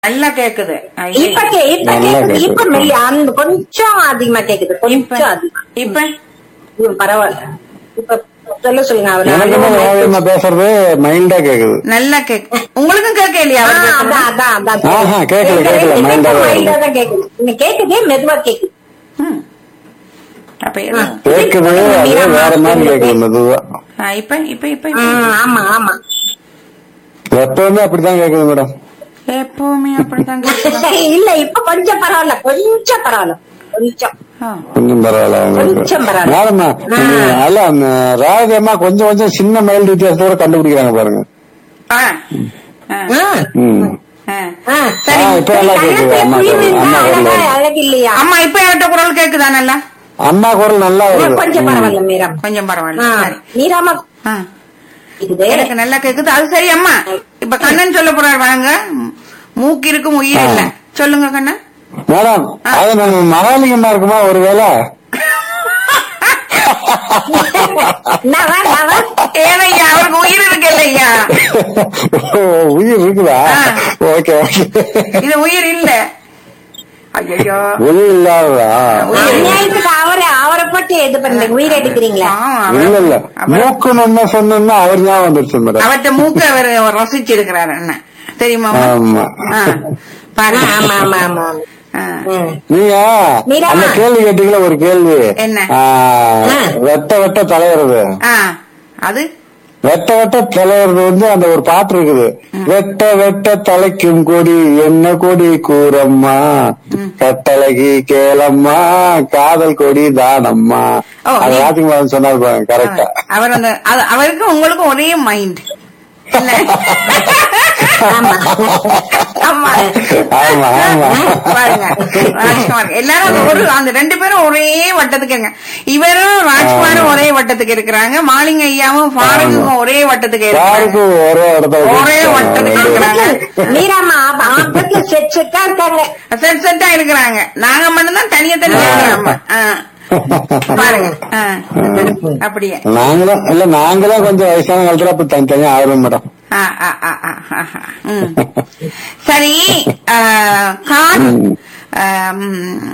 நல்லா கேக்குது ஐயே. இப்ப கே இப்ப நல்லா கேக்குது கேக்குது. இப்ப மெல்லி அந்த கொஞ்சம் அதிகமா கேக்குது இப்ப கொஞ்சம் அதிகமா இப்ப ம், பரவாயில்ல இப்ப சொல்ல சொல்லுங்க அவர் எனக்கு என்ன வேகமா பேசுறது மைல்டா கேக்குது நல்லா கேக்கு உங்களுக்கும் கேட்க இல்லையா ஆ, அவர் அதான் பேசுறது? அதான் அதான் ஆஹா, கேக்கல, கேக்கல, எனக்கு மைல்டா தான் மைல்டா தான் கேக்குது இன்னும் கேக்குதே மெதுவா கேக்குது ம். அப்ப ஏதோ- கேக்குது அதே வேற மாதிரி கேக்குது மெதுவா ஆ, இப்ப இப்ப இப்ப ஆ, இப்ப. ஆமா ஆமா எப்பவுமே அப்படித்தான் கேக்குது மேடம் எப்பவுமே அப்படித்தான் கேக்குதா? இல்ல இப்ப கொஞ்சம் பரவாயில்ல கொஞ்சம் பரவாயில்ல கொஞ்சம் ஆ. கொஞ்சம் பரவாயில்ல கொஞ்சம் பரவாயில்ல. மேடம் அல்ல அந்த ராஜம்மா கொஞ்சம் கொஞ்சம் சின்ன மைல் வித்தியாசத்தோட கண்டுபிடிக்கிறாங்க பாருங்க ஆ. ஆ. ஆ, ம் ஆ. ஆ. சரி ஆ, இப்ப நல்லா கேக்குது அம்மா குரல் அம்மா அழகா குரல் அழகு இல்லையா அம்மா இப்ப என்கிட்ட குரல் கேக்குதா நல்லா அம்மா குரல் நல்லா வருது கொஞ்சம் பரவாயில்ல மீரா கொஞ்சம் பரவாயில்ல ஆ, சரி மீராமா ஆ. இது எனக்கு நல்லா கேக்குது அது சரி அம்மா இப்ப கண்ணன் சொல்ல போறாரு வாங்க மூக்கு இருக்கும் உயிர் இல்ல சொல்லுங்க கண்ணன் மேடம் அது நம்ம மகாலிங்கம்மா இருக்குமா ஒருவேளை நவ நவ ஏனையா அவருக்கு உயிர் இருக்கு இல்லையா ஓ, உயிர் இருக்குதா ஆ. ஓகே ஓகே இது உயிர் இல்ல ஐயோ உயிர் இல்லாததா அநியாயத்துக்கு அவரை அவரை பத்தி இது பண்றீங்க உயிர் எடுக்கிறீங்களா இல்ல இல்ல மூக்குன்னு என்ன சொன்னா அவர் ஞாபகம் வந்துருச்சு மேடம் அவர்கிட்ட மூக்க அவர் ரசிச்சிருக்கிறாரு அண்ணன் தெரியுமா ஆமா ஆ. பாருங்க ஆமா ஆமா ஆமா ஆமா. ஆ. ம். நீங்க மீரா. அந்த கேள்வி கேட்டீங்களா ஒரு கேள்வி என்ன? ஆ, வெட்ட வெட்ட தலைவரது ஆ. அது வெட்ட வெட்ட தலைவரது வந்து அந்த ஒரு பாட்டு இருக்குது வெட்ட வெட்ட தலைக்கும் கொடி என்ன கொடி கூறம்மா கட்டழகி கேளம்மா காதல் கொடி தானம்மா ஓ, அது நீ- ராஜ்குமாரன் சொன்னார் பாருங்க கரெக்டா அவர் அந்த அது- அவருக்கும் உங்களுக்கும் ஒரே மைண்ட் இல்ல ஆமா ஆமா ஆமா ஆமா பாருங்க ராஜ்குமார் எல்லாரும் அந்த ஒரு அந்த ரெண்டு பேரும் ஒரே வட்டத்துக்கு இருங்க இவரும் ராஜ்குமாரும் ஒரே வட்டத்துக்கு இருக்கிறாங்க மாலிங்க ஐயாவும் ஃபாரூக்கும் ஒரே வட்டத்துக்கு இருக்கிறாங்க யாருக்கு ஒரே இடத்துல ஒரே வட்டத்துக்கு இருக்கிறாங்க மீராமா ஆபத்துல செட் செட்டா இருக்காங்க செட் செட்டா இருக்கிறாங்க நாங்க மட்டும்தான் தனியா தனியா இருக்கிறோம். ஆ. பாருங்க ஆ. அப்படியே நாங்களும் இல்ல நாங்களும் கொஞ்சம் வயசான காலத்துல அப்ப தனித்தனியா ஆயிரும் மேடம் ஆ, ஆ, ஆ, ஆ, ஆ, ஆ. ம். சரி ஆ, காட் ஆம்,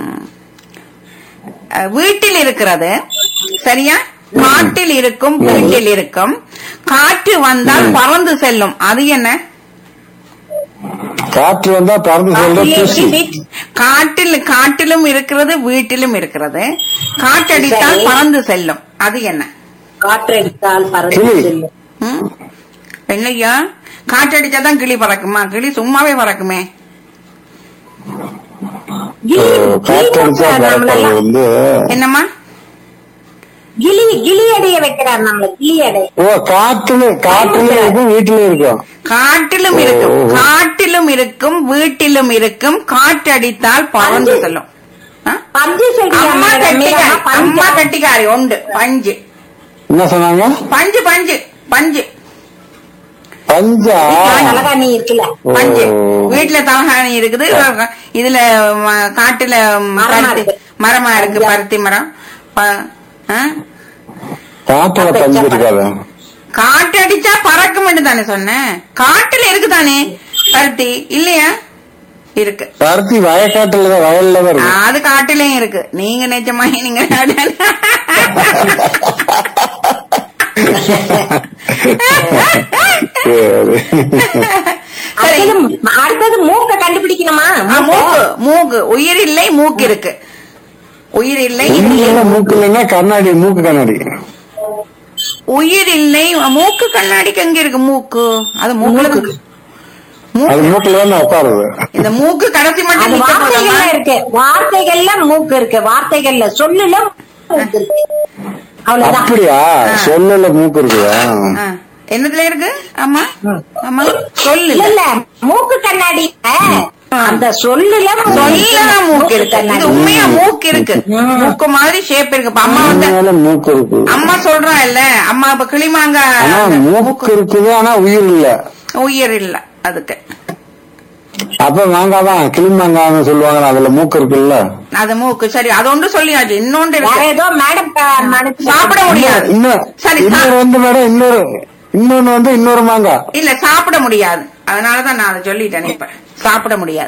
ஆ, வீட்டில் இருக்கிறது சரியா காட்டில் இருக்கும் வீட்டில் இருக்கும் காற்று வந்தால் பறந்து செல்லும் அது என்ன காற்று வந்தா பறந்து சொல்ற தூசி காட்டில் காட்டிலும் இருக்கிறது வீட்டிலும் இருக்கிறது காற்றடித்தால் சரி. பறந்து செல்லும் அது என்ன காற்றடித்தால் பறந்து கிளி. செல்லும் ம்? என்னய்யா காற்றடிச்சாதான் கிளி பறக்குமா கிளி சும்மாவே பறக்குமே கிளி காற்று அடிச்சா கிளி பறக்கிறது நம்மள வந்து என்னம்மா கிளி கிளி அடைய வைக்கிறார் நம்மள கிளி அடைய ஓ காற்றுல காற்றுல இருக்கும் வீட்டுல இருக்கும் காட்டிலும் இருக்கும் ஓ. காட்டிலும் இருக்கும் வீட்டிலும் இருக்கும் காற்றடித்தால் பறந்து பஞ்சு. செல்லும் ஆ? பஞ்சு அம்மா கட்டிக்காரி செய்ய அம்மா கட்டிக்காரி உண்டு பஞ்சு என்ன சொன்னாங்க பஞ்சு பஞ்சு பஞ்சு பஞ்சா தலகாணி இருக்குல்ல பஞ்சு ஓ. வீட்டுல தலகாணி இருக்குது இதுல ம, காட்டுல ம், மரமா பருத்தி இருக்கு. மரமா இருக்கு பருத்தி மரம் ப- ஆ? காற்றுல பஞ்சு இருக்காது காற்று அடிச்சா பறக்கும் தானே சொன்னேன் காட்டுல இருக்கு தானே பருத்தி இல்லையா இருக்கு பருத்தி வயக்காட்டுல தான் வயல்ல தான் இருக்கும் அது காட்டுலயும் இருக்கு நீங்க நிஜமா நீங்க சரி. சரி அடுத்தது அடுத்தது மூக்க கண்டுபிடிக்கணுமா ஆ, மூக்கு மூக்கு உயிர் இல்லை மூக்கு இருக்கு உயிர் இல்லை இல்ல மூக்கு இல்லைன்னா கண்ணாடி மூக்கு கண்ணாடி உயிர் இல்லை மூக்கு கண்ணாடிக்கு எங்க இருக்கு மூக்கு அது மூக்குல தான். மூக்கு அது மூக்குல தான் உட்காருது இந்த மூக்கு கடைசி மட்டும் அது நிக்க வார்த்தைகள்ல போதாமா? இருக்கு வார்த்தைகள்ல மூக்கு இருக்கு வார்த்தைகள்ல சொல்லுல மூக்கு இருக்கு அவ்வளவுதான் அப்படியா சொல்லல மூக்கு இருக்குதா ஆ. என்னதுல இருக்கு ஆமா ஆமா சொல்லு இல்ல இல்ல மூக்கு கண்ணாடி அந்த சொல்லுல சொல்லதான் மூக்கு இருக்கு இது உண்மையா மூக்கு இருக்கு மூக்கு மாதிரி ஷேப் இருக்கு இப்ப அம்மா வந்து மேல மூக்கு இருக்கு அம்மா சொல்றா இல்ல அம்மா இப்ப கிளிமாங்க ஆனா மூக்கு இருக்குது ஆனா உயிர் இல்ல உயிர் இல்ல அதுக்கு அப்ப மாங்காய் தான் கிளி மாங்கான்னு சொல்லுவாங்க அதுல மூக்கு இருக்குல்ல அது மூக்கு சரி அது ஒன்று சொல்லியாச்சு இன்னொன்று வேற இருக்கு ஏதோ மேடம் மனசு சாப்பிட முடியாது இன்னொரு சரி இன்னொரு சா- வந்து மேடம் இன்னொரு இன்னொன்னு வந்து இன்னொரு மாங்காய் இல்ல சாப்பிட முடியாது அதனாலதான் நான் அதை சொல்லிட்டேன் இப்ப சாப்பிட முடியாது